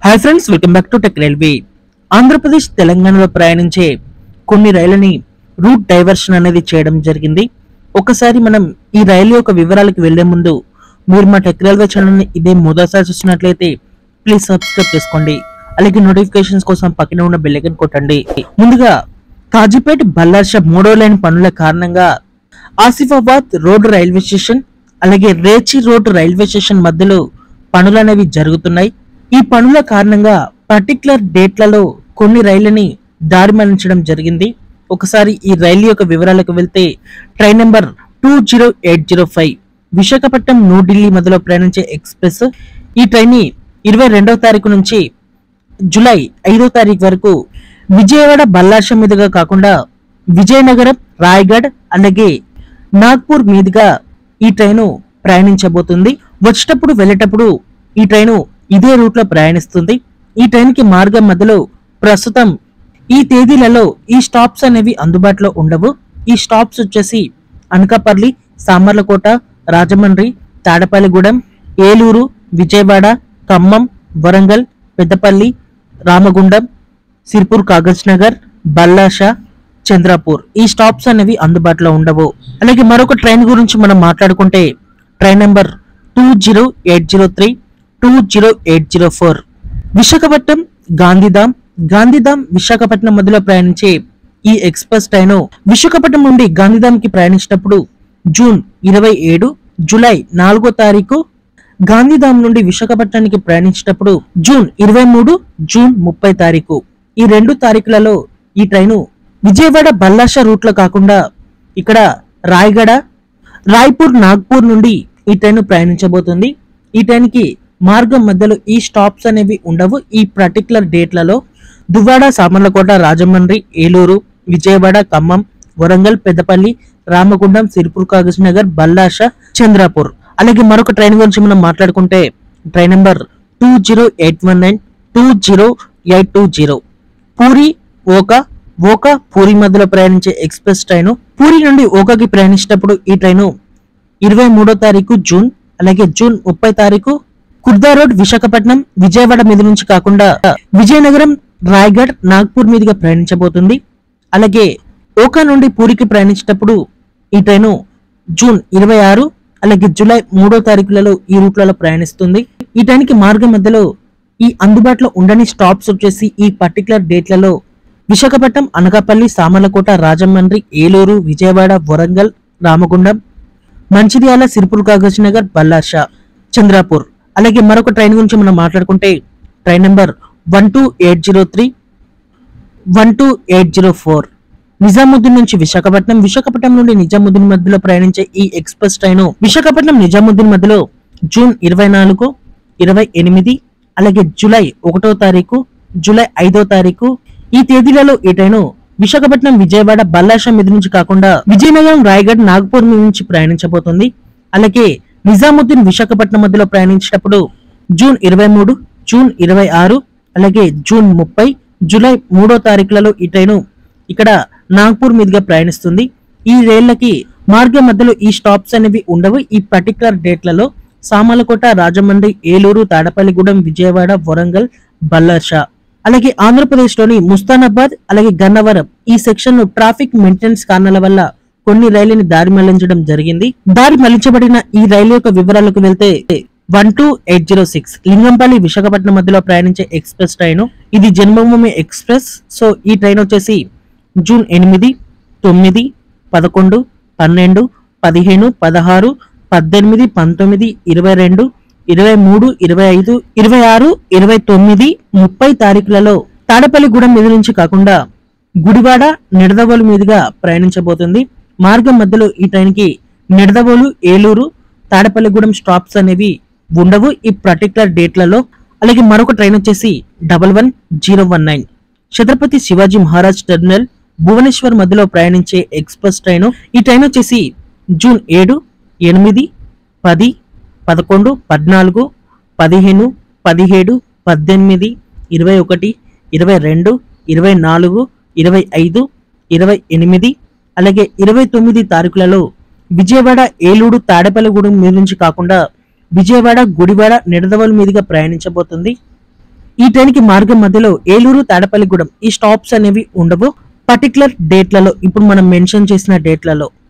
hi friends welcome back to tech railway Andhra Pradesh తెలంగాణలో ప్రయాణించే కొన్ని రైళ్ళని రూట్ డైవర్షన్ అనేది చేయడం జరిగింది ఒకసారి మనం ఈ రైలు యొక్క వివరాలకు వెళ్లే ముందు మీరు మా టెక్ రైల్వే ఛానల్ని ఇదే మొదటిసారి చూసినట్లయితే ప్లీజ్ సబ్స్క్రైబ్ చేసుకోండి అలాగే నోటిఫికేషన్స్ కోసం పక్కన ఉన్న బెల్ ఐకాన్ కొట్టండి ముందుగా కాజీపేట బల్లార్ష మూడో లైన్ పనుల కారణంగా ఆసిఫాబాద్ రోడ్ రైల్వే స్టేషన్ అలాగే రేచి రోడ్ రైల్వే స్టేషన్ మధ్యలో పనులు అనేవి జరుగుతున్నాయి ఈ పనుల కారణంగా పర్టికులర్ డేట్లలో కొన్ని రైళ్లని దారి మళ్లించడం జరిగింది ఒకసారి ఈ రైలు యొక్క వివరాలకు వెళ్తే train number two zero eight zero five Visakhapatnam New Delhi మధ్యలో ప్రయాణించే ఎక్స్ప్రెస్ ఈ ట్రైన్ ఇరవై రెండవ తారీఖు నుంచి జూలై ఐదో తారీఖు వరకు విజయవాడ బల్లార్షం మీదుగా కాకుండా విజయనగరం రాయగఢ్ అలాగే నాగ్పూర్ మీదుగా ఈ ట్రైను ప్రయాణించబోతుంది వచ్చేటప్పుడు వెళ్ళేటప్పుడు ఈ ట్రైను ఇదే రూట్ లో ప్రయాణిస్తుంది ఈ ట్రైన్ కి మార్గం మధ్యలో ప్రస్తుతం ఈ తేదీలలో ఈ స్టాప్స్ అనేవి అందుబాటులో ఉండవు ఈ స్టాప్స్ వచ్చేసి అనకాపల్లి సామర్లకోట రాజమండ్రి తాడపల్లిగూడెం ఏలూరు విజయవాడ ఖమ్మం వరంగల్ పెద్దపల్లి రామగుండం సిర్పూర్ కాగజ్ నగర్ బల్లాష చంద్రపూర్ ఈ స్టాప్స్ అనేవి అందుబాటులో ఉండవు అలాగే మరొక ట్రైన్ గురించి మనం మాట్లాడుకుంటే train number two zero eight zero three two zero eight zero four Visakhapatnam Gandhidham Gandhidham Visakhapatnam మధ్యలో ప్రయాణించే ఈ ఎక్స్ప్రెస్ ట్రైన్ విశాఖపట్నం నుండి గాంధీధామ్ కి ప్రయాణించినప్పుడు జూన్ ఇరవై ఏడు జూలై నాలుగో తారీఖు గాంధీధామ్ నుండి విశాఖపట్నానికి ప్రయాణించేటప్పుడు జూన్ ఇరవై మూడు జూన్ ముప్పై తారీఖు ఈ రెండు తారీఖులలో ఈ ట్రైను విజయవాడ బల్లాష రూట్ లో కాకుండా ఇక్కడ రాయగడ రాయ్పూర్ నాగ్పూర్ నుండి ఈ ట్రైన్ ప్రయాణించబోతుంది ఈ ట్రైన్ కి మార్గం మధ్యలో ఈ స్టాప్స్ అనేవి ఉండవు ఈ పర్టికులర్ డేట్లలో దువ్వాడ సామర్లకోట రాజమండ్రి ఏలూరు విజయవాడ ఖమ్మం వరంగల్ పెద్దపల్లి రామగుండం సిరిపూర్ కాగజ్ నగర్ బల్లాష చంద్రపూర్ అలాగే మరొక ట్రైన్ గురించి మనం మాట్లాడుకుంటే train number two zero eight one nine two zero eight two zero Puri Okha Okha Puri మధ్యలో ప్రయాణించే ఎక్స్ప్రెస్ ట్రైన్ పూరి నుండి ఓకాకి ప్రయాణించేటప్పుడు ఈ ట్రైను ఇరవై మూడో తారీఖు జూన్ అలాగే జూన్ ముప్పై తారీఖు కుర్దా రోడ్ విశాఖపట్నం విజయవాడ మీద నుంచి కాకుండా విజయనగరం రాయగఢ్ నాగ్పూర్ మీదుగా ప్రయాణించబోతుంది అలాగే ఓకా నుండి పూరికి ప్రయాణించేటప్పుడు ఈ ట్రైను జూన్ ఇరవై ఆరు అలాగే జూలై మూడో తారీఖులలో ఈ రూట్లలో ప్రయాణిస్తుంది ఈ ట్రైన్కి మార్గం మధ్యలో ఈ అందుబాటులో ఉండని స్టాప్స్ వచ్చేసి ఈ పర్టికులర్ డేట్లలో విశాఖపట్నం అనకాపల్లి సామర్లకోట రాజమండ్రి ఏలూరు విజయవాడ వరంగల్ రామగుండం మంచిర్యాల సిరిపూర్ కాగజ్ నగర్ బల్లార్ష చంద్రాపూర్ అలాగే మరొక ట్రైన్ గురించి మనం మాట్లాడుకుంటే train number one two eight zero three one two eight zero four Nizamuddin నుంచి విశాఖపట్నం విశాఖపట్నం నుండి నిజాముద్దీన్ మధ్యలో ప్రయాణించే ఈ ఎక్స్ప్రెస్ ట్రైన్ విశాఖపట్నం నిజాముద్దీన్ మధ్యలో జూన్ ఇరవై నాలుగు ఇరవై ఎనిమిది అలాగే జూలై ఒకటో తారీఖు జూలై ఐదో తారీఖు ఈ తేదీలలో ఈ ట్రైన్ విశాఖపట్నం విజయవాడ బల్లాష మీద నుంచి కాకుండా విజయనగరం రాయగఢ్ నాగపూర్ మీద నుంచి ప్రయాణించబోతుంది అలాగే నిజాముద్దీన్ విశాఖపట్నం మధ్యలో ప్రయాణించేటప్పుడు జూన్ ఇరవై మూడు జూన్ ఇరవై ఆరు అలాగే జూన్ ముప్పై జూలై మూడో తారీఖులలో ఈ ట్రైను ఇక్కడ నాగ్పూర్ మీదుగా ప్రయాణిస్తుంది ఈ రైళ్లకి మార్గం మధ్యలో ఈ స్టాప్స్ అనేవి ఉండవు ఈ పర్టికులర్ డేట్లలో సామలకోట రాజమండ్రి ఏలూరు తాడపల్లిగూడెం విజయవాడ వరంగల్ బల్లార్షా అలాగే ఆంధ్రప్రదేశ్ లోని ముస్తానాబాద్ అలాగే గన్నవరం ఈ సెక్షన్ ను ట్రాఫిక్ మెయింటెనెన్స్ కారణాల వల్ల కొన్ని రైలుని దారి మళ్లించడం జరిగింది దారి మళ్లించబడిన ఈ రైలు యొక్క వివరాలకు వెళ్తే one two eight zero six Lingampally Visakhapatnam మధ్యలో ప్రయాణించే ఎక్స్ప్రెస్ ట్రైన్ ఇది జన్మభూమి ఎక్స్ప్రెస్ సో ఈ ట్రైన్ వచ్చేసి జూన్ ఎనిమిది తొమ్మిది పదకొండు పన్నెండు పదిహేను పదహారు పద్దెనిమిది పంతొమ్మిది ఇరవై రెండు ఇరవై మూడు ఇరవై ఐదు ఇరవై ఆరు ఇరవై తొమ్మిది ముప్పై తారీఖులలో తాడపల్లిగూడెం మీద నుంచి కాకుండా గుడివాడ నిడదవోలు మీదుగా ప్రయాణించబోతుంది మార్గం మధ్యలో ఈ ట్రైన్కి నిడదవోలు ఏలూరు తాడపల్లిగూడెం స్టాప్స్ అనేవి ఉండవు ఈ పర్టికులర్ డేట్లలో అలాగే మరొక ట్రైన్ వచ్చేసి double one zero one nine Chhatrapati Shivaji Maharaj terminal Bhubaneswar మధ్యలో ప్రయాణించే ఎక్స్ప్రెస్ ట్రైన్ ఈ ట్రైన్ వచ్చేసి జూన్ ఏడు ఎనిమిది పది పదకొండు పద్నాలుగు పదిహేను పదిహేడు పద్దెనిమిది ఇరవై ఒకటి ఇరవై రెండు ఇరవై నాలుగు ఇరవై ఐదు ఇరవై ఎనిమిది అలాగే ఇరవై తొమ్మిది తారీఖులలో విజయవాడ ఏలూరు తాడేపల్లిగూడెం మీద నుంచి కాకుండా విజయవాడ గుడివాడ నిడదవోలు మీదుగా ప్రయాణించబోతుంది ఈ ట్రైన్ కి మార్గం మధ్యలో ఏలూరు తాడపల్లిగూడెం ఈ స్టాప్స్ అనేవి ఉండవు పర్టికులర్ డేట్లలో ఇప్పుడు మనం మెన్షన్ చేసిన డేట్లలో